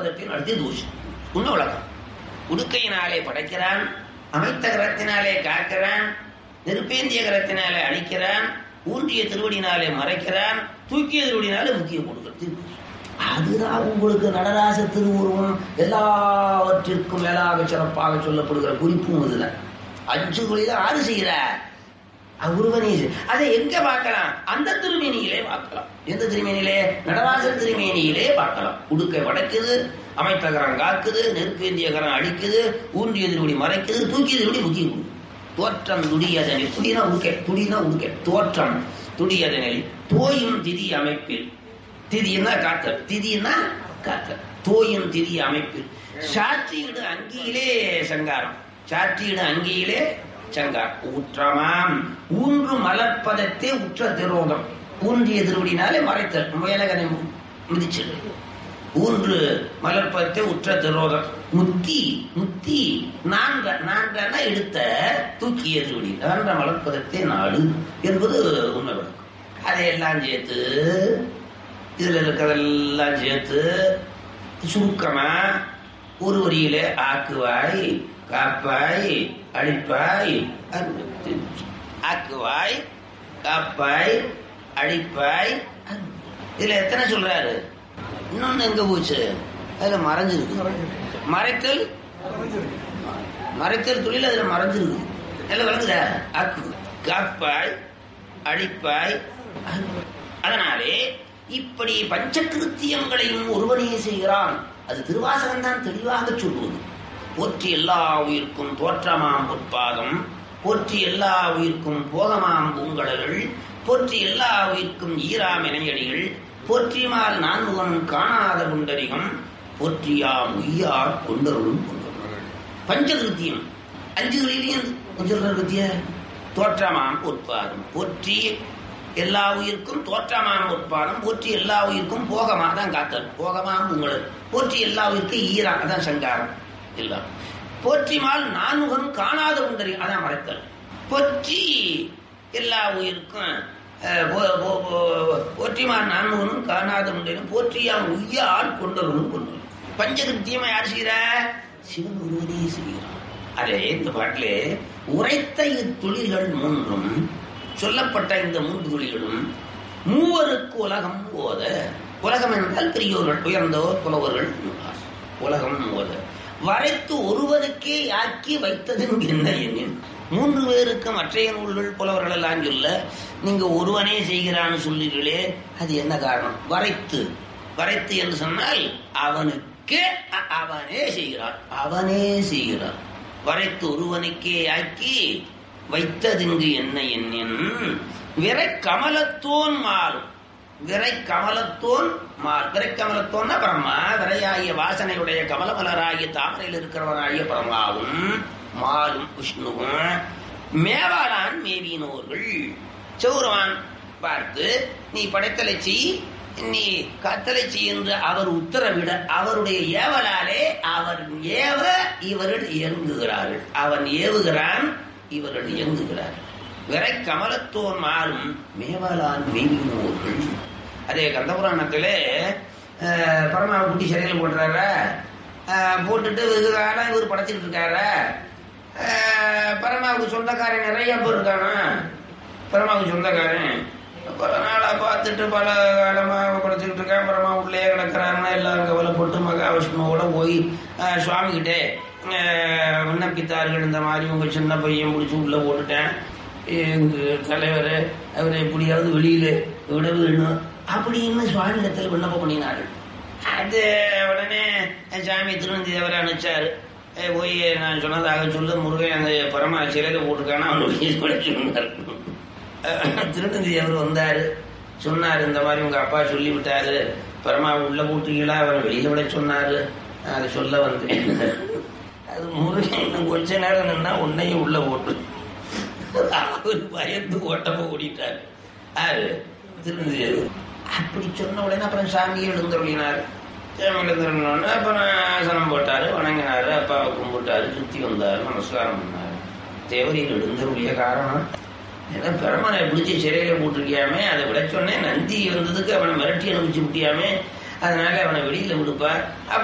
மலப்பதத்தில் அடுத்து தோஷம் உண்மை உலகம் உடுக்கையினாலே படைக்கிறான் அமைத்த கரத்தினாலே காக்கிறான் நெருப்பேந்திய கரத்தினாலே அழிக்கிறான் ஊன்றிய திருவடினாலே மறைக்கிறான் தூக்கிய திருவடினாலே முக்கிய கொடுக்கிறது அதுதான் உங்களுக்கு நடராச திருவுருவம் எல்லாவற்றிற்கும் மேலாக சிறப்பாக சொல்லப்படுகிற குறிப்பும் இதுல அஞ்சு குழிதான் ஆறு செய்கிறார் உருவனே அதை எங்க பார்க்கலாம் அந்த திருமேனியிலே பார்க்கலாம் எந்த திருமேனியிலே நடராஜர் திருமேனியிலே பார்க்கலாம் உடுக்கை வடக்குது அமைத்தகரம் காக்குது நெருப்பேந்திய கரம் அடிக்குது ஊன்றிய திருவடி மறைக்குது தூக்கிய திருவடி முக்கிய கொடுக்கும் தோற்றம் துடியதனில் துடினா உடுக்கை துடினா உடுக்கை தோற்றம் துடியதனில் தோயும் திதி அமைப்பில் திதினா காத்தல் திதினா காத்தல் தோயும் திதி அமைப்பில் சாட்சியிடு அங்கியிலே சங்காரம் சாட்சியிடு அங்கியிலே சங்கார் ஊற்றமாம் ஊன்று மலர்ப்பதத்தே உற்ற திரோதம் ஊன்றிய திருவடினாலே மறைத்தல் முயலகனை மிதிச்சது ஊன்று மலர்ப்பதத்தை உற்ற திரோதம் முத்தி முத்தி நான்ற நான்றன எடுத்த தூக்கிய திருவடி நான்ற மலர்ப்பதத்தை நாடு என்பது உண்மை விளக்கம் அதையெல்லாம் சேர்த்து இதுல இருக்கிறதெல்லாம் சேர்த்து சுருக்கமா ஒரு வரியிலே ஆக்குவாய் காப்பாய் அழிப்பாய் அன்பு. ஆக்குவாய் காப்பாய் அழிப்பாய் அன்பு. இதுல எத்தனை சொல்றாரு இன்னொன்னு எங்க போச்சு அதுல மறைஞ்சிருக்கு மறைத்தல் மறைத்தல் தொழில் அதுல மறைஞ்சிருக்கு எல்லாம் விளங்குதா ஆக்கு காப்பாய் அழிப்பாய் அன்பு. அதனாலே இப்படி பஞ்சகிருத்தியங்களையும் ஒருவனே செய்கிறான் அது திருவாசகம் தான் தெளிவாக சொல்லுவது போற்றி எல்லா உயிர்க்கும் தோற்றமாம் பொற்பாதம் போற்றி எல்லா உயிர்க்கும் போகமாம் பூங்கடல்கள் போற்றி எல்லா உயிர்க்கும் ஈராம் இணையடிகள் போற்றிமால் நான்முகனும் காணாத குண்டரிகம் போற்றியாம் உய்யார் கொண்டருளும் கொண்டருள் பஞ்சகிருத்தியம் அஞ்சு களிலையும் சொல்றத்திய தோற்றமாம் பொற்பாதம் போற்றி எல்லா உயிர்க்கும் தோற்றமாம் பொற்பாதம் போற்றி எல்லா உயிர்க்கும் போகமா தான் காத்தல் போகமாம் உங்களது போற்றி எல்லா உயிர்க்கும் ஈரா அதான் சங்காரம் எல்லாம் போற்றிமால் நான்முகன் காணாத உண்டறி அதான் மறைத்தல் போற்றி எல்லா உயிருக்கும் அஹ், போ- போ- போ- போற்றிமால் நான்முகனும் காணாத உண்டனும் போற்றியாம் உய்ய ஆள் கொண்டவனும் கொண்டு பஞ்சகிருத்தியமா யார் செய்கிறா சிவன் ஒருவனே செய்கிறான் அதே இந்த பாட்டிலே உரைத்த இத்தொழில்கள் மூன்றும் சொல்லப்பட்ட இந்த மூன்று தொழில்களும் மூவருக்கு உலகம் ஓத உலகம் என்றால் பெரியோர்கள் உயர்ந்தோர் புலவர்கள் என்பார். உலகம் ஓத வரைத்து ஒருவனுக்கே ஆக்கி வைத்தது என்ன எண்ணின் மூன்று பேருக்கு மற்றைய நூல்கள் புலவர்கள் எல்லாம் சொல்ல நீங்க ஒருவனே செய்கிறான்னு சொல்லுகிறீர்களே அது என்ன காரணம் வரைத்து வரைத்து என்று சொன்னால் அவனுக்கே அ- அவனே செய்கிறான் அவனே செய்கிறான் வரைத்து ஒருவனுக்கே ஆக்கி வைத்ததிங்கு என்ன எண்ணின் விரை கமலத்தோன் மாறும் விரை கமலத்தோன் மால் விரை கமலத்தோன்னா பிரம்மா விரையாகிய வாசனையுடைய கமலமலராகிய தாமரையில் இருக்கிறவனாகிய பிரம்மாவும் மாலும் விஷ்ணுவும் மேவாளான் மேவினோர்கள் சௌரவான் பார்த்து நீ படைத்தலை செய் நீ கத்தலை செய் என்று அவர் உத்தரவிட அவருடைய ஏவலாலே அவர் ஏவ இவர்கள் இயங்குகிறார்கள் அவன் ஏவுகிறான் இவர்கள் இயங்குகிறார்கள் விரை கமலத்தோன் மாறும் மேவலான் மேவினோர்கள் அதே கந்தபுராணத்திலே அஹ், பரமாவை குட்டி சிறையில் போடுறார போட்டுட்டு வெகு காலம் இவர் படைச்சிட்டு இருக்காரு அஹ், பரமாவுக்கு சொந்தக்காரன் நிறைய பேர் இருக்கானா பரமாவுக்கு சொந்தக்காரன் பல நாளா பார்த்துட்டு பல காலமா படைச்சிக்கிட்டு இருக்கான் பரமா உள்ளே கிடக்கிறாருன்னா எல்லாரும் கவலைப்பட்டு மகாவிஷ்ணுவோட போய் அஹ், சுவாமி கிட்டே அஹ், விண்ணப்பித்தார்கள் இந்த மாதிரி உங்க சின்ன பையன் பிடிச்சி உள்ள போட்டுட்டேன் எங்க தலைவர் அவரை எப்படியாவது வெளியில விட வேணும் அப்படின்னு சுவாமி இடத்துல விண்ணப்பம் பண்ணினார்கள் அது உடனே சாமி திருவந்தி தேவரை அனுப்பிச்சாரு ஏய், போய் நான் சொன்னதாக சொல்லு முருகன் அந்த பரமா சிலையில போட்டிருக்கானா அவனுடைய சொன்னார் திருநந்தி அவர் வந்தாரு சொன்னார் இந்த மாதிரி உங்க அப்பா சொல்லி விட்டாரு பரமா உள்ள போட்டீங்களா அவர் வெளியில விட சொன்னாரு அதை சொல்ல வந்தேன் அது முருகன் இன்னும் கொஞ்ச நேரம் நின்னா உன்னையும் உள்ள போட்டு அவர் பயந்து ஓட்டமா ஓடிட்டாரு யாரு திருநந்தி அப்படி சொன்ன உடனே அப்புறம் சாமியை எழுந்தருளினார் சாமி எழுந்தருளினோடனே அப்புறம் ஆசனம் போட்டாரு வணங்கினாரு அப்பாவை கும்பிட்டாரு சுத்தி வந்தாரு நமஸ்காரம் பண்ணாரு தேவரியில் எழுந்தருளிய காரணம் ஏன்னா பெருமனை பிடிச்சி சிறையில போட்டிருக்கியாமே அதை விட சொன்னேன் நந்தி வந்ததுக்கு அவனை மிரட்டி அனுப்பிச்சு விட்டியாமே அதனால அவனை வெளியில விடுப்பா